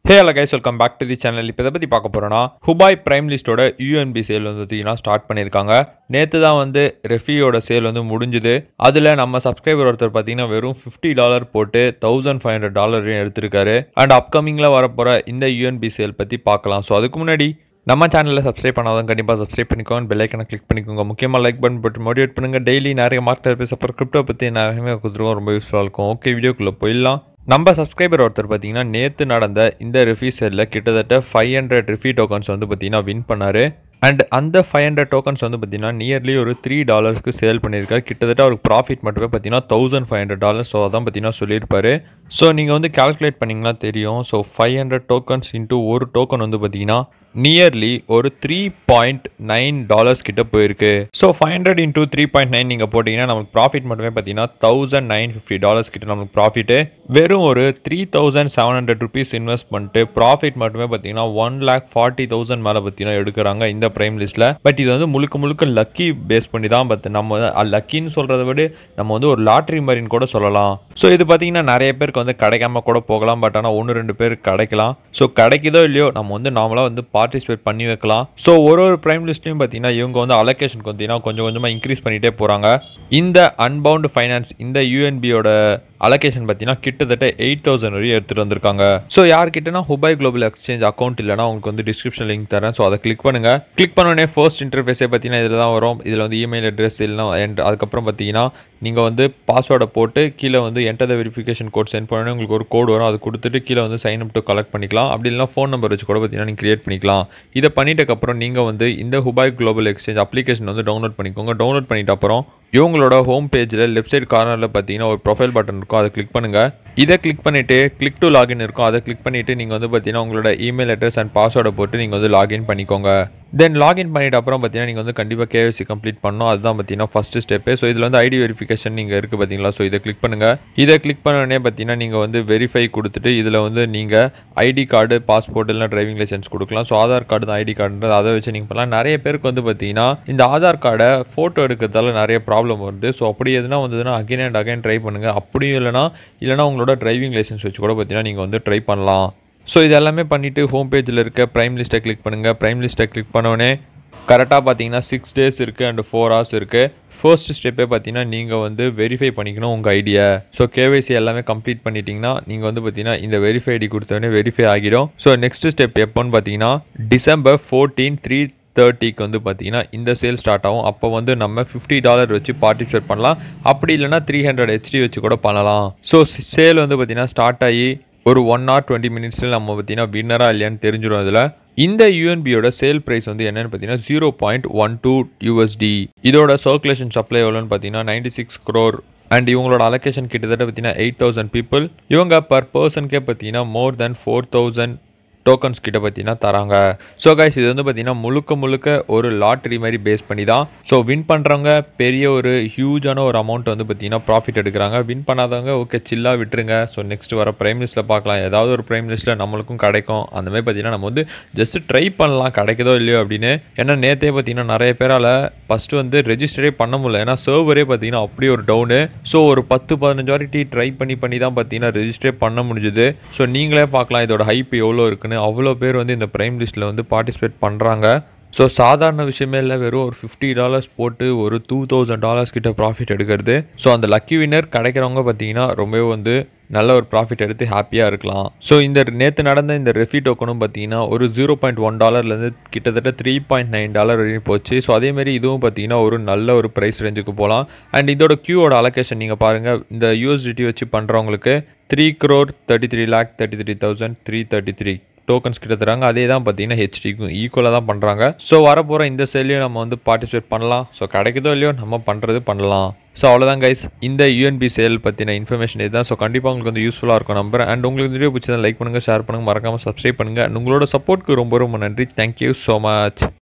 hey hello guys welcome back to the channel இப்போ இதை பற்றி பார்க்க போகிறோன்னா ஹுபாய் பிரைம் லிஸ்ட்டோட யூஎன்பி சேல் வந்து பார்த்தீங்கன்னா ஸ்டார்ட் பண்ணியிருக்காங்க நேற்று தான் வந்து ரெஃபியோட சேல் வந்து முடிஞ்சுது அதில் நம்ம சப்ஸ்கிரைபர் ஒருத்தர் பார்த்தீங்கன்னா வெறும் ஃபிஃப்டி டாலர் போட்டு தௌசண்ட் ஃபைவ் ஹண்ட்ரட் டாலரையும் எடுத்திருக்காரு அண்ட் அப்கமிங்கில் வரப்போகிற இந்த யூஎன்பி சேல் பற்றி பார்க்கலாம் ஸோ அதுக்கு முன்னாடி நம்ம சேனலில் சப்ஸ்கிரைப் பண்ணாதான் கண்டிப்பாக சப்ஸ்கிரைப் பண்ணிக்கோங்க பெல் ஐக்கனை கிளிக் பண்ணிக்கோங்க முக்கியமாக லைக் பட்டன் போட்டு மோட்டிவேட் பண்ணுங்கள் டெய்லி நிறைய மார்க்கெட் பேச அப்புறம் கிரிப்டோ பற்றி நிறையவே கொடுத்துருவோம் ரொம்ப யூஸ்ஃபுல்லாக இருக்கும் ஓகே வீடியோக்குள்ளே போயிடலாம் நம்ம சப்ஸ்கிரைபர் ஒருத்தர் பார்த்தீங்கன்னா நேற்று நடந்த இந்த ரிஃபி சேலில் கிட்டத்தட்ட ஃபைவ் ஹண்ட்ரட் ரிஃபி டோக்கன்ஸ் வந்து பார்த்தீங்கன்னா வின் பண்ணார் அண்ட் அந்த ஃபைவ் ஹண்ட்ரட் டோக்கன்ஸ் வந்து பார்த்தீங்கன்னா நியர்லி ஒரு த்ரீ டாலர்ஸ்க்கு சேல் பண்ணியிருக்காரு கிட்டத்தட்ட அவருக்கு ப்ராஃபிட் மட்டுமே பார்த்தீங்கன்னா thousand five hundred dollars so அதான் பார்த்தீங்கன்னா சொல்லியிருப்பாரு ஸோ நீங்கள் வந்து கால்குலேட் பண்ணிங்கன்னா தெரியும் so five hundred tokens into ஒரு டோக்கன் வந்து பார்த்தீங்கன்னா நியர்லி ஒரு த்ரீ பாயிண்ட் நைன் டாலர்ஸ் கிட்ட போயிருக்கு so five hundred into three point nine நீங்கள் போட்டிங்கன்னா நமக்கு ப்ராஃபிட் மட்டுமே பார்த்தீங்கன்னா தௌசண்ட் நைன் ஃபிஃப்டி டாலர்ஸ் கிட்ட நமக்கு ப்ராஃபிட்டு வெறும் ஒரு three thousand seven hundred rupees invest பண்ணிட்டு ப்ராஃபிட் மட்டுமே பார்த்தீங்கன்னா ஒன் லேக் ஃபார்ட்டி தௌசண்ட் மேலே பார்த்தீங்கன்னா எடுக்கிறாங்க இந்த ப்ரைம் லிஸ்ட்டில் பட் இது வந்து முழுக்க முழுக்க லக்கி பேஸ் பண்ணி தான் பார்த்து நம்ம லக்கின்னு சொல்கிறத விட நம்ம வந்து ஒரு லாட்ரி மாதிரின்னு கூட சொல்லலாம் ஸோ இது பார்த்தீங்கன்னா நிறைய பேருக்கு வந்து கிடைக்காம கூட போகலாம் பட் ஆனால் ஒன்று ரெண்டு பேர் கிடைக்கலாம் ஸோ கிடைக்குதோ இல்லையோ நம்ம வந்து நாமளாக வந்து பார்ட்டிசிபேட் பண்ணி வைக்கலாம் ஸோ ஒரு ஒரு ப்ரைம் லிஸ்ட்லையும் பார்த்தீங்கன்னா இவங்க வந்து அலோகேஷன் பார்த்தீங்கன்னா கொஞ்சம் கொஞ்சமாக இன்க்ரீஸ் பண்ணிகிட்டே போகிறாங்க இந்த அன்பவுண்ட் ஃபைனான்ஸ் இந்த யூஎன்பியோட அலோகேஷன் பார்த்தீங்கன்னா கிட்டத்தட்ட எயிட் தௌசண்ட் வரையும் எடுத்துகிட்டு வந்திருக்காங்க ஸோ யார்கிட்டனா ஹுபாய் குளோபல் எக்ஸ்சேஞ்ச் அக்கௌண்ட் இல்லைனா உங்களுக்கு வந்து டிஸ்கிரிப்ஷன் லிங்க் தரேன் ஸோ அதை கிளிக் பண்ணுங்கள் கிளிக் பண்ணோடனே ஃபர்ஸ்ட் இன்டர்ஃபேஸே பார்த்தீங்கன்னா இதில் தான் வரும் இதில் வந்து இமெயில் அட்ரஸ் இல்லைனா and அதுக்கப்புறம் பார்த்தீங்கன்னா நீங்கள் வந்து பாஸ்வேர்டை போட்டு கீழே வந்து enter the verification code sent பண்ணி உங்களுக்கு ஒரு கோடு வரும் அது கொடுத்துட்டு கீழே வந்து சைன் அப் டு கலெக்ட் பண்ணிக்கலாம் அப்படி இல்லைனா ஃபோன் நம்பர் வச்சு கூட பார்த்தீங்கன்னா நீங்கள் கிரியேட் பண்ணிக்கலாம் இதை பண்ணிட்டக்கப்புறம் நீங்கள் வந்து இந்த ஹுபாய் குளோபல் எக்ஸ்சேஞ்ச் அப்ளிகேஷன் வந்து டவுன்லோட் பண்ணிக்கோங்க டவுன்லோட் பண்ணிட்ட அப்புறம் இவங்களோட ஹோம் பேஜில் லெஃப்ட் சைடு கார்னரில் பார்த்தீங்கன்னா ஒரு ப்ரொஃபைல் பட்டன் இருக்கும் அதை கிளிக் பண்ணுங்கள் இதை கிளிக் பண்ணிவிட்டு கிளிக் டு லாகின் இருக்கும் அதை கிளிக் பண்ணிவிட்டு நீங்கள் வந்து பார்த்தீங்கன்னா உங்களோட இமெயில் அட்ரஸ் அண்ட் பாஸ்வேர்டை போட்டு நீங்கள் வந்து லாகின் பண்ணிக்கோங்க தென் லாகின் பண்ணிட்ட அப்புறம் பார்த்தீங்கன்னா நீங்கள் வந்து கண்டிப்பாக கேவிசி கம்ப்ளீட் பண்ணணும் அதுதான் பார்த்தீங்கன்னா ஃபஸ்ட்டு ஸ்டெப்பு ஸோ இதில் வந்து ஐடி வெரிஃபிகேஷன் நீங்கள் இருக்குது பார்த்தீங்களா ஸோ இதை கிளிக் பண்ணுங்கள் இதை கிளிக் பண்ணோடனே பார்த்தீங்கன்னா நீங்கள் வந்து வெரிஃபை கொடுத்துட்டு இதில் வந்து நீங்கள் ஐடி கார்டு பாஸ்போர்ட் இல்லை டிரைவிங் லைசன்ஸ் கொடுக்கலாம் ஸோ ஆதார் கார்டு தான் ஐடி கார்டுன்றது அதை வச்சு நீங்கள் பண்ணலாம் நிறைய பேருக்கு வந்து பார்த்தீங்கன்னா இந்த ஆதார் கார்டை ஃபோட்டோ எடுக்கிறதால நிறைய ப்ராப்ளம் வருது ஸோ அப்படி எதுனா வந்ததுன்னா அகைன் அண்ட் அகைன் ட்ரை பண்ணுங்கள் அப்படியும் இல்லைனா இல்லைனா உங்களோட டிரைவிங் லைசன்ஸ் வச்சு கூட பார்த்தீங்கன்னா நீங்கள் வந்து ட்ரை பண்ணலாம் ஸோ இது எல்லாமே பண்ணிவிட்டு ஹோம் பேஜில் இருக்க ப்ரைம் லிஸ்ட்டை கிளிக் பண்ணுங்கள் ப்ரைம் லிஸ்ட்டை கிளிக் பண்ணோடனே கரெக்டாக பார்த்தீங்கன்னா சிக்ஸ் டேஸ் இருக்குது அண்ட் ஃபோர் ஹவர்ஸ் இருக்குது ஃபர்ஸ்ட் ஸ்டெப்பே பார்த்தீங்கன்னா நீங்கள் வந்து வெரிஃபை பண்ணிக்கணும் உங்கள் ஐடியை ஸோ கேவைசி எல்லாமே கம்ப்ளீட் பண்ணிட்டீங்கன்னா நீங்கள் வந்து பார்த்தீங்கன்னா இந்த வெரிஃபை ஐடி கொடுத்தோடனே வெரிஃபை ஆகிடும் ஸோ நெக்ஸ்ட் ஸ்டெப் எப்போன்னு பார்த்தீங்கன்னா டிசம்பர் ஃபோர்டீன் த்ரீ தேர்ட்டிக்கு வந்து பார்த்தீங்கன்னா இந்த சேல் ஸ்டார்ட் ஆகும் அப்போ வந்து நம்ம ஃபிஃப்டி டாலர் வச்சு பார்ட்டிசிபேட் பண்ணலாம் அப்படி இல்லைனா த்ரீ ஹண்ட்ரட் ஹெச்டி வச்சு கூட பண்ணலாம் ஸோ சேல் வந்து பார்த்தீங்கன்னா ஸ்டார்ட் ஆகி ஒரு ஒன் ஆர் டுவெண்ட்டி மினிட்ஸில் நம்ம பார்த்தீங்கன்னா வின்னராக இல்லையான்னு தெரிஞ்சிடும் இதில் இந்த யூஎன்பியோட சேல் ப்ரைஸ் வந்து என்னன்னு பார்த்தீங்கன்னா zero point one two USD இதோட சர்க்குலேஷன் சப்ளை எவ்வளோன்னு பார்த்தீங்கன்னா நைன்டி சிக்ஸ் க்ரோர் அண்ட் இவங்களோட அலோகேஷன் கிட்டத்தட்ட பார்த்தீங்கன்னா எயிட் தௌசண்ட் பீப்புள் இவங்க பர் பர்சனுக்கே பார்த்தீங்கன்னா more than four thousand tokens கிட்ட பார்த்தீங்கன்னா தராங்க ஸோ கைஸ் இது வந்து பார்த்தீங்கன்னா முழுக்க முழுக்க ஒரு லாட்ரி மாதிரி பேஸ் பண்ணி தான் ஸோ வின் பண்ணுறவங்க பெரிய ஒரு ஹியூஜான ஒரு அமௌண்ட் வந்து பார்த்தீங்கன்னா ப்ராஃபிட் எடுக்கிறாங்க வின் பண்ணாதவங்க ஓகே சில்லாக விட்டுருங்க ஸோ நெக்ஸ்ட் வர ப்ரைம் லிஸ்ட்டில் பார்க்கலாம் ஏதாவது ஒரு ப்ரைம் லிஸ்ட்டில் நம்மளுக்கும் கிடைக்கும் அந்த மாதிரி பார்த்தீங்கன்னா நம்ம வந்து ஜஸ்ட் ட்ரை பண்ணலாம் கிடைக்குதோ இல்லையோ அப்படின்னு ஏன்னா நேற்றே பார்த்தீங்கன்னா நிறைய பேரால் ஃபஸ்ட்டு வந்து ரெஜிஸ்டரே பண்ண முடியல ஏன்னா சர்வரே பார்த்தீங்கன்னா அப்படியே ஒரு டவுனு ஸோ ஒரு பத்து பதினஞ்சு வாட்டி ட்ரை பண்ணி பண்ணி தான் பார்த்தீங்கன்னா ரெஜிஸ்டரே பண்ண முடிஞ்சுது ஸோ நீங்களே பார்க்கலாம் இதோட ஹைப் எவ்வளோ இருக்குன்னு அவ்வளோ பேர் வந்து இந்த ப்ரைம் லிஸ்ட்டில் வந்து பார்ட்டிசிபேட் பண்ணுறாங்க ஸோ சாதாரண விஷயமே இல்லை வெறும் ஒரு ஃபிஃப்டி டாலர்ஸ் போட்டு ஒரு டூ தௌசண்ட் டாலர்ஸ் கிட்ட ப்ராஃபிட் எடுக்கிறது ஸோ அந்த லக்கி வின்னர் கிடைக்கிறவங்க பார்த்தீங்கன்னா ரொம்பவே வந்து நல்ல ஒரு ப்ராஃபிட் எடுத்து ஹாப்பியாக இருக்கலாம் ஸோ இந்த நேற்று நடந்த இந்த ரெஃபி டோக்கனும் பார்த்தீங்கன்னா ஒரு ஜீரோ பாயிண்ட் ஒன் டாலர்லேருந்து கிட்டத்தட்ட த்ரீ பாயிண்ட் நைன் டாலர் வரையும் போச்சு ஸோ அதேமாரி இதுவும் பார்த்தீங்கன்னா ஒரு நல்ல ஒரு ப்ரைஸ் ரேஞ்சுக்கு போகலாம் அண்ட் இதோட கியூவோட அலோகேஷன் நீங்கள் பாருங்கள் இந்த யூஎஸ்டிடி வச்சு பண்ணுறவங்களுக்கு three crore thirty three lakh thirty three thousand three thirty three tokens கிட்ட தராங்க அதே தான் பார்த்தீங்கன்னா ஹெச்டிக்கும் ஈக்குவலாக தான் பண்ணுறாங்க ஸோ வரப்போகிற இந்த சேல்லையும் நம்ம வந்து பார்ட்டிசிபேட் பண்ணலாம் ஸோ கிடைக்குதோ இல்லையோ நம்ம பண்ணுறது பண்ணலாம் ஸோ அவ்வளோதான் கைஸ் இந்த யூஎன்பி சேல் பற்றின இன்ஃபர்மேஷன் இதுதான் ஸோ கண்டிப்பாக உங்களுக்கு வந்து யூஸ்ஃபுல்லாக இருக்கும் நம்பர் அண்ட் உங்களுக்கு வீடியோ பிடிச்சதை லைக் பண்ணுங்கள் ஷேர் பண்ணுங்கள் மறக்காமல் சப்ஸ்கிரைப் பண்ணுங்கள் அண்ட் உங்களோட சப்போர்ட்க்கு ரொம்ப ரொம்ப நன்றி தேங்க்யூ ஸோ மச்